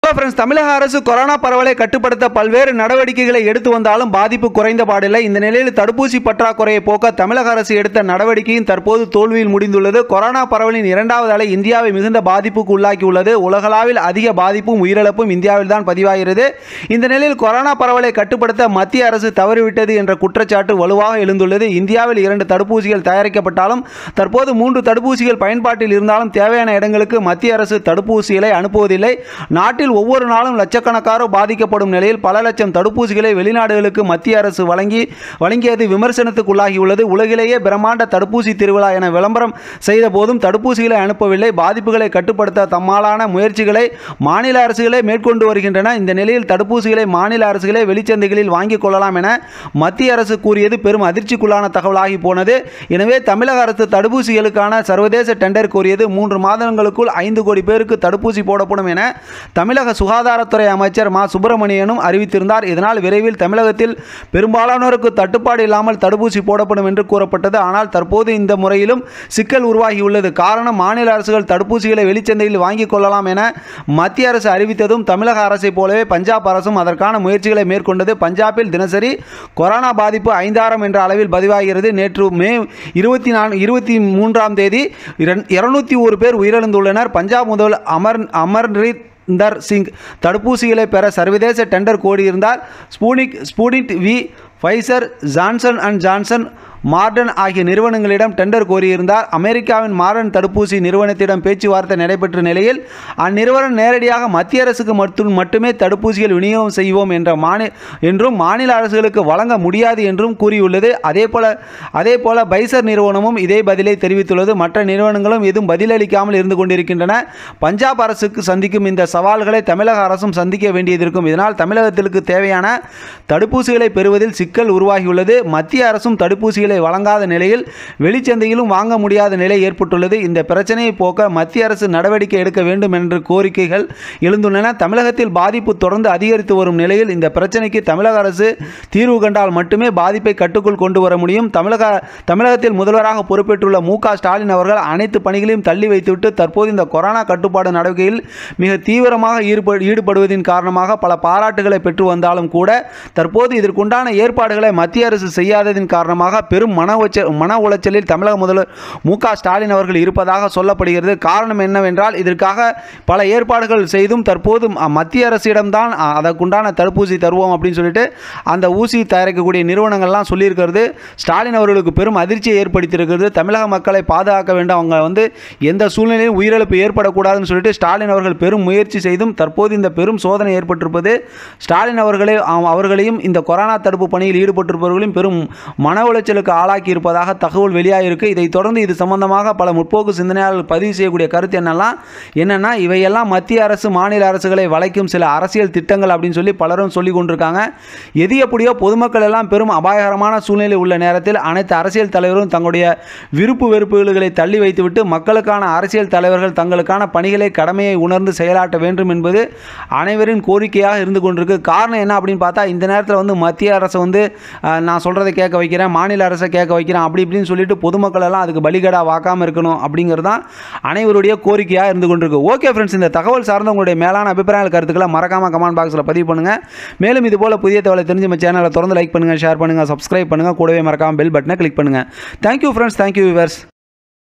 friends தமிழக அரசு corona பரவலை கட்டுப்படுத்த பல்வேறு நடவடிக்கைகளை எடுத்து வந்தாலும் பாதிப்பு குறைந்த பாடில்லை இந்த நிலையில் தடுப்பூசி பற்றாக்குறையை போக்க தமிழக அரசு எடுத்த நடவடிக்கையும் தற்போது தோல்வியில் முடிந்துள்ளது கொரோனா பரவலின் இரண்டாவது அலை இந்தியாவை மிகுந்த பாதிப்புக்கு உள்ளாக்கியுள்ளது உலகளவில் அதிக பாதிப்பும் உயிரிழப்பும் இந்தியாவில் தான் பதிவாகிறது இந்த நிலையில் கொரோனா பரவலை கட்டுப்படுத்த மத்திய அரசு தவறிவிட்டது என்ற குற்றச்சாட்டு வலுவாக எழுந்துள்ளது இந்தியாவில் இரண்டு தடுப்பூசிகள் தயாரிக்கப்பட்டாலும் தற்போது மூன்று தடுப்பூசிகள் பயன்பாட்டில் இருந்தாலும் தேவையான இடங்களுக்கு மத்திய அரசு தடுப்பூசிகளை அனுப்புவதில்லை நாட்டில் ஒவ்வொரு நாளும் லட்சக்கணக்கானோர் பாதிக்கப்படும் நிலையில் பல லட்சம் தடுப்பூசிகளை வெளிநாடுகளுக்கு மத்திய அரசு வழங்கி வழங்கியது விமர்சனத்துக்குள்ளாகியுள்ளது உலகிலேயே பிரம்மாண்ட தடுப்பூசி திருவிழா என விளம்பரம் செய்த போதும் தடுப்பூசிகளை அனுப்பவில்லை பாதிப்புகளை கட்டுப்படுத்த தம்மாலான முயற்சிகளை மாநில அரசுகளே மேற்கொண்டு வருகின்றன இந்த நிலையில் தடுப்பூசிகளை மாநில அரசுகளே வெளிச்சந்தைகளில் வாங்கிக் கொள்ளலாம் என மத்திய அரசு கூறியது பெரும் அதிர்ச்சிக்குள்ளான தகவலாகி போனது எனவே தமிழக அரசு தடுப்பூசிகளுக்கான சர்வதேச டெண்டர் கோரியது மூன்று மாதங்களுக்குள் ஐந்து கோடி பேருக்கு தடுப்பூசி போடப்படும் என தமிழக சுகாதாரத்துறை அமைச்சர் மா சுப்பிரமணியனும் அறிவித்திருந்தார் இதனால் விரைவில் தமிழகத்தில் பெரும்பாலானோருக்கு தட்டுப்பாடு இல்லாமல் தடுப்பூசி போடப்படும் என்று கூறப்பட்டது ஆனால் தற்போது இந்த முறையிலும் சிக்கல் உருவாகியுள்ளது காரணம் மாநில அரசுகள் தடுப்பூசிகளை வெளிச்சந்தையில் வாங்கிக் கொள்ளலாம் என மத்திய அரசு அறிவித்ததும் தமிழக அரசைப் போலவே பஞ்சாப் அரசும் அதற்கான முயற்சிகளை மேற்கொண்டது பஞ்சாபில் தினசரி கொரோனா பாதிப்பு ஐந்தாயிரம் என்ற அளவில் பதிவாகிறது நேற்று மே இருபத்தி நான்கு இருபத்தி மூன்றாம் தேதி இருநூத்தி ஒரு பேர் உயிரிழந்துள்ளனர் பஞ்சாப் முதல் அமர் அமர்ரீத் இந்தர் சிங் தடுப்பூசிகளை பெற சர்வதேச டெண்டர் கோரியிருந்தார் Sputnik Sputnik V Pfizer Johnson and Johnson Moderna ஆகிய நிறுவனங்களிடம் டெண்டர் கோரியிருந்தார் அமெரிக்காவின் மார்டன் தடுப்பூசி நிறுவனத்திடம் பேச்சுவார்த்தை நடைபெற்ற நிலையில் அந்நிறுவனம் நேரடியாக மத்திய அரசுக்கு மட்டும் மட்டுமே தடுப்பூசிகள் விநியோகம் செய்வோம் என்ற மாநில என்றும் மாநில அரசுகளுக்கு வழங்க முடியாது என்றும் கூறியுள்ளது அதே போல அதே போல பைசர் நிறுவனமும் இதே பதிலை தெரிவித்துள்ளது மற்ற நிறுவனங்களும் எதுவும் பதிலளிக்காமல் இருந்து கொண்டிருக்கின்றன பஞ்சாப் அரசுக்கு சந்திக்கும் இந்த சவால்களை தமிழக அரசும் சந்திக்க வேண்டியதிருக்கும் இதனால் தமிழகத்திற்கு தேவையான தடுப்பூசிகளை பெறுவதில் சிக்கல் உருவாகியுள்ளது மத்திய அரசும் தடுப்பூசிகளை வழங்காத நிலையில் வெளிச்சந்தையிலும் வாங்க முடியாத நிலை ஏற்பட்டுள்ளது இந்த பிரச்சனையை போக்க மத்திய அரசு நடவடிக்கை எடுக்க வேண்டும் என்ற கோரிக்கைகள் எழுந்துள்ளன தமிழகத்தில் பாதிப்பு தொடர்ந்து அதிகரித்து வரும் நிலையில் இந்த பிரச்சனைக்கு தமிழக அரசு தீர்வு கண்டால் மட்டுமே பாதிப்பை கட்டுக்குள் கொண்டு வர முடியும் தமிழக தமிழகத்தில் முதல்வராக பொறுப்பேற்றுள்ள மு க ஸ்டாலின் அவர்கள் அனைத்து பணிகளையும் தள்ளி வைத்துவிட்டு தற்போது இந்த கொரோனா கட்டுப்பாடு நடவடிக்கையில் மிக தீவிரமாக ஈடுப ஈடுபடுவதின் காரணமாக பல பாராட்டுகளை பெற்று வந்தாலும் கூட தற்போது இதற்குண்டான ஏற்பாடுகளை மத்திய அரசு செய்யாததின் காரணமாக பெரும் மன உச்ச மன உளைச்சலில் தமிழக முதல்வர் மு க ஸ்டாலின் அவர்கள் இருப்பதாக சொல்லப்படுகிறது காரணம் என்னவென்றால் இதற்காக பல ஏற்பாடுகள் செய்தும் தற்போது ம- மத்திய அரசிடம்தான் அ, அதற்குண்டான தடுப்பூசி தருவோம் அப்படின்னு சொல்லிட்டு அந்த ஊசி தயாரிக்கக்கூடிய நிறுவனங்கள்லாம் சொல்லியிருக்கிறது ஸ்டாலின் அவர்களுக்கு பெரும் அதிர்ச்சியை ஏற்படுத்தியிருக்கிறது தமிழக மக்களை பாதுகாக்க வேண்டும் அவங்க வந்து எந்த சூழ்நிலையும் உயிரிழப்பு ஏற்படக்கூடாதுன்னு சொல்லிட்டு ஸ்டாலின் அவர்கள் பெரும் முயற்சி செய்தும் தற்போது இந்த பெரும் சோதனை ஏற்பட்டிருப்பது ஸ்டாலின் அவர்களே அவ- அவர்களையும் இந்த கொரோனா தடுப்பு பணியில் ஈடுபட்டிருப்பவர்களையும் பெரும் மன உளைச்சலுக்கு ஆளாக்கி இருப்பதாக தகவல் வெளியாகிருக்கு இதைத் தொடர்ந்து இது சம்பந்தமாக பல முற்போக்கு சிந்தனையாளர்கள் பதிவு செய்யக்கூடிய கருத்து என்னெல்லாம் என்னென்னா இவையெல்லாம் மத்திய அரசு மாநில அரசுகளை வளைக்கும் சில அரசியல் திட்டங்கள் அப்படின்னு சொல்லி பலரும் சொல்லி கொண்டிருக்காங்க எது எப்படியோ பொதுமக்கள் எல்லாம் பெரும் அபாயகரமான சூழ்நிலை உள்ள நேரத்தில் அனைத்து அரசியல் தலைவரும் தங்களுடைய விருப்பு வெறுப்புகளை தள்ளி வைத்துவிட்டு மக்களுக்கான அரசியல் தலைவர்கள் தங்களுக்கான பணிகளை கடமையை உணர்ந்து செயலாற்ற வேண்டும் என்பது அனைவரின் கோரிக்கையாக இருந்து கொண்டிருக்கு காரணம் என்ன அப்படின்னு பார்த்தா இந்த நேரத்தில் வந்து மத்திய அரசு வந்து அஹ், நான் சொல்கிறத கேட்க வைக்கிறேன் மாநில அரசை கேட்க வைக்கிறேன் அப்படி இப்படின்னு சொல்லிட்டு பொதுமக்கள் எல்லாம் அதுக்கு பலிகடா வாக்காமல் இருக்கணும் அப்படிங்கிறது தான் அனைவருடைய கோரிக்கையாக இருந்து கொண்டிருக்கு ஓகே ஃப்ரெண்ட்ஸ் இந்த தகவல் சார்ந்த உங்களுடைய மேலான அபிப்பிராய கருத்துக்களை மறக்காம கமெண்ட் பாக்ஸில் பதிவு பண்ணுங்கள் மேலும் இது போல புதிய தகவலை தெரிஞ்சு நம்ம சேனலை தொடர்ந்து லைக் பண்ணுங்கள் ஷேர் பண்ணுங்கள் சப்ஸ்கிரைப் பண்ணுங்கள் கூடவே மறக்காம பெல் பட்டனை கிளிக் பண்ணுங்கள் தேங்க்யூ ஃப்ரெண்ட்ஸ் தேங்க்யூ விவர்ஸ்